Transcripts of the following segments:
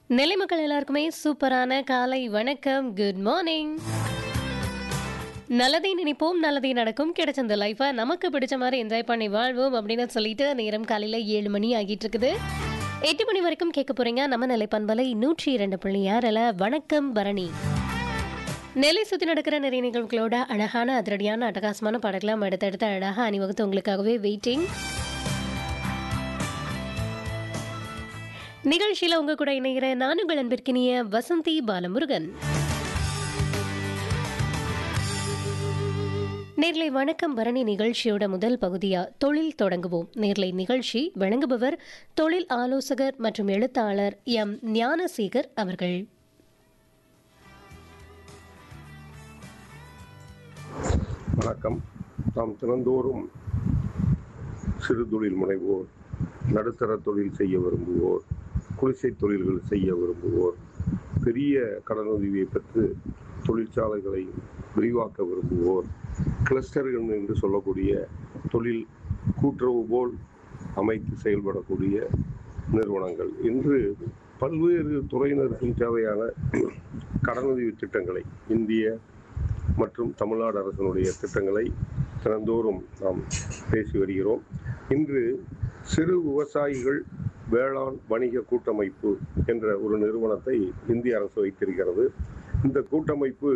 நெல்லை மக்கள் எல்லாருக்குமே சூப்பரான காலை வணக்கம் குட் மார்னிங் நல்லதை நினைப்போம் நல்லதே நடக்கும் கிடைச்ச இந்த லைஃபை நமக்கு பிடிச்ச மாதிரி என்ஜாய் பண்ணி வாழ்வோம் அப்படின்னு சொல்லிட்டு நேரம் காலையில் ஏழு மணி ஆகிட்டு இருக்குது எட்டு மணி வரைக்கும் கேட்க போறீங்க நம்ம நிலை பண்பலை நூற்றி இரண்டு புள்ளி ஆறில் வணக்கம் பரணி நெல்லை சுற்றி நடக்கிற நிறைய நிகழ்வுகளோட அழகான அதிரடியான அட்டகாசமான படங்களாம் அடுத்தடுத்து அழகாக அணிவகுத்து உங்களுக்காகவே வெயிட்டிங் நிகழ்ச்சியில் உங்க கூட இணைகிற நான் உங்கள் அன்பிற்கினிய வசந்தி பாலமுருகன் நேர்லை வணக்கம் பரணி நிகழ்ச்சியோட முதல் பகுதியா தொழில் தொடங்குவோம் நேர்லை நிகழ்ச்சி வழங்குபவர் தொழில் ஆலோசகர் மற்றும் எழுத்தாளர் எம் ஞானசேகர் அவர்கள் வணக்கம் நாம் தினந்தோறும் சிறு தொழில் முனைவோர் நடுத்தர தொழில் செய்ய விரும்புவோர் குடிசை தொழில்கள் செய்ய விரும்புவோர் பெரிய கடனுதவியை பெற்று தொழிற்சாலைகளை விரிவாக்க விரும்புவோர் கிளஸ்டர்கள் என்று சொல்லக்கூடிய தொழில் கூட்டுறவு போல் அமைத்து செயல்படக்கூடிய நிறுவனங்கள் இன்று பல்வேறு துறையினருக்கும் தேவையான கடனுதவி திட்டங்களை இந்திய மற்றும் தமிழ்நாடு அரசினுடைய திட்டங்களை தினந்தோறும் நாம் பேசி வருகிறோம் இன்று சிறு விவசாயிகள் வேளாண் வணிக கூட்டமைப்பு என்ற ஒரு நிறுவனத்தை இந்திய அரசு வைத்திருக்கிறது இந்த கூட்டமைப்பு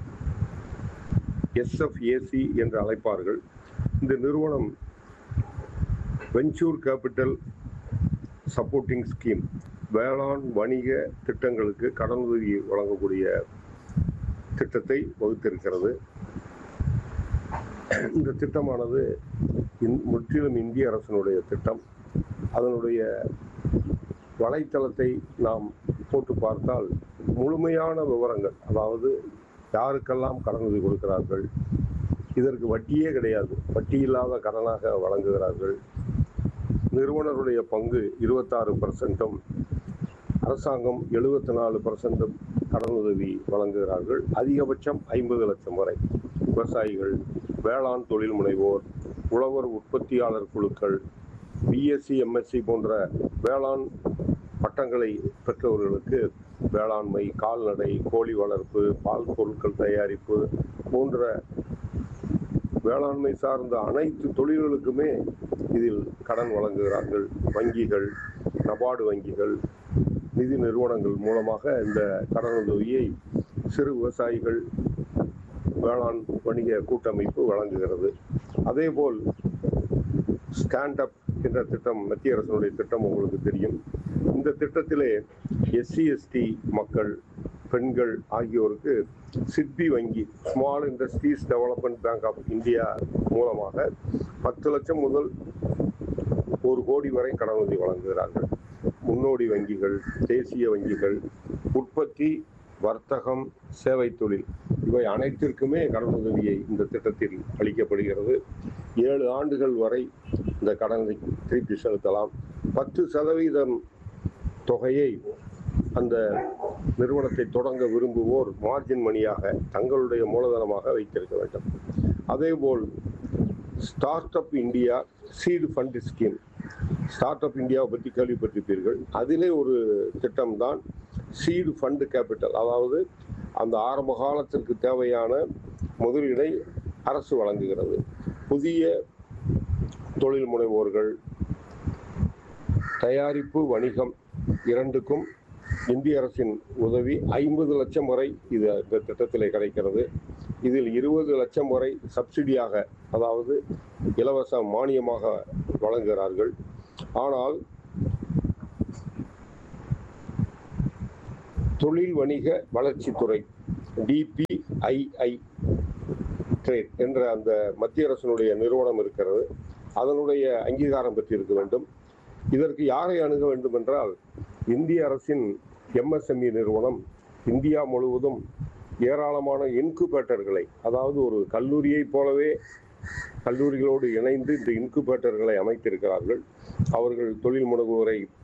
எஸ்எஃப்ஏசி என்று அழைப்பார்கள் இந்த நிறுவனம் வெஞ்சூர் கேபிட்டல் சப்போர்ட்டிங் ஸ்கீம் வேளாண் வணிக திட்டங்களுக்கு கடனுதவி வழங்கக்கூடிய திட்டத்தை வகுத்திருக்கிறது இந்த திட்டமானது இந்- முற்றிலும் இந்திய அரசினுடைய திட்டம் அதனுடைய வலைத்தளத்தை நாம் போட்டு பார்த்தால் முழுமையான விவரங்கள் அதாவது யாருக்கெல்லாம் கடனுதவி கொடுக்கிறார்கள் இதற்கு வட்டியே கிடையாது வட்டி இல்லாத கடனாக வழங்குகிறார்கள் நிறுவனருடைய பங்கு இருபத்தாறு பர்சன்ட்டும் அரசாங்கம் எழுபத்தி நாலு பர்சன்ட்டும் கடனுதவி வழங்குகிறார்கள் அதிகபட்சம் ஐம்பது லட்சம் வரை விவசாயிகள் வேளாண் தொழில் முனைவோர் உழவர் உற்பத்தியாளர் குழுக்கள் பிஎஸ்சி எம்எஸ்சி போன்ற வேளாண் பட்டங்களை பெற்றவர்களுக்கு வேளாண்மை கால்நடை கோழி வளர்ப்பு பால் பொருட்கள் தயாரிப்பு போன்ற வேளாண்மை சார்ந்த அனைத்து தொழில்களுக்குமே இதில் கடன் வழங்குகிறார்கள் வங்கிகள் நபார்டு வங்கிகள் நிதி நிறுவனங்கள் மூலமாக இந்த கடனுதவியை சிறு விவசாயிகள் வேளாண் வணிக கூட்டமைப்பு வழங்குகிறது அதேபோல் ஸ்டாண்ட் அப் என்ற திட்டம் மத்திய அரசினுடைய திட்டம் உங்களுக்கு தெரியும் இந்த திட்டத்திலே எஸ்சி எஸ்டி மக்கள் பெண்கள் ஆகியோருக்கு சிட்பி வங்கி small industries development bank of India மூலமாக பத்து லட்சம் முதல் ஒரு கோடி வரை கடனுதவி வழங்குகிறார்கள் முன்னோடி வங்கிகள் தேசிய வங்கிகள் உற்பத்தி வர்த்தகம் சேவை தொழில் இவை அனைத்திற்குமே கடனுதவியை இந்த திட்டத்தில் அளிக்கப்படுகிறது ஏழு ஆண்டுகள் வரை இந்த கடனை திருப்பி செலுத்தலாம் பத்து சதவீதம் தொகையை அந்த நிறுவனத்தை தொடங்க விரும்புவோர் மார்ஜின் மணியாக தங்களுடைய மூலதனமாக வைத்திருக்க வேண்டும் அதேபோல் start up India seed fund scheme start up இந்தியாவை பற்றி கேள்விப்பட்டிருப்பீர்கள் அதிலே ஒரு திட்டம் தான் சீடு ஃபண்டு கேபிட்டல் அதாவது அந்த ஆரம்ப காலத்திற்கு தேவையான முதலீடை அரசு வழங்குகிறது புதிய தொழில் முனைவோர்கள் தயாரிப்பு வணிகம் இரண்டுக்கும் இந்திய அரசின் உதவி ஐம்பது லட்சம் வரை இது இந்த திட்டத்திலே கிடைக்கிறது இதில் இருபது லட்சம் வரை சப்சிடியாக அதாவது இலவச மானியமாக வழங்குகிறார்கள் ஆனால் தொழில் வணிக வளர்ச்சித்துறை டிபிஐஐ ட்ரேட் என்ற அந்த மத்திய அரசினுடைய நிறுவனம் இருக்கிறது அதனுடைய அங்கீகாரம் பெற்றிருக்க வேண்டும் இதற்கு யாரை அணுக வேண்டும் என்றால் இந்திய அரசின் எம்எஸ்எம்இ நிறுவனம் இந்தியா முழுவதும் ஏராளமான இன்குபேட்டர்களை அதாவது ஒரு கல்லூரியைப் போலவே கல்லூரிகளோடு இணைந்து இந்த இன்குபேட்டர்களை அமைத்திருக்கிறார்கள் அவர்கள் தொழில் முனைவோரை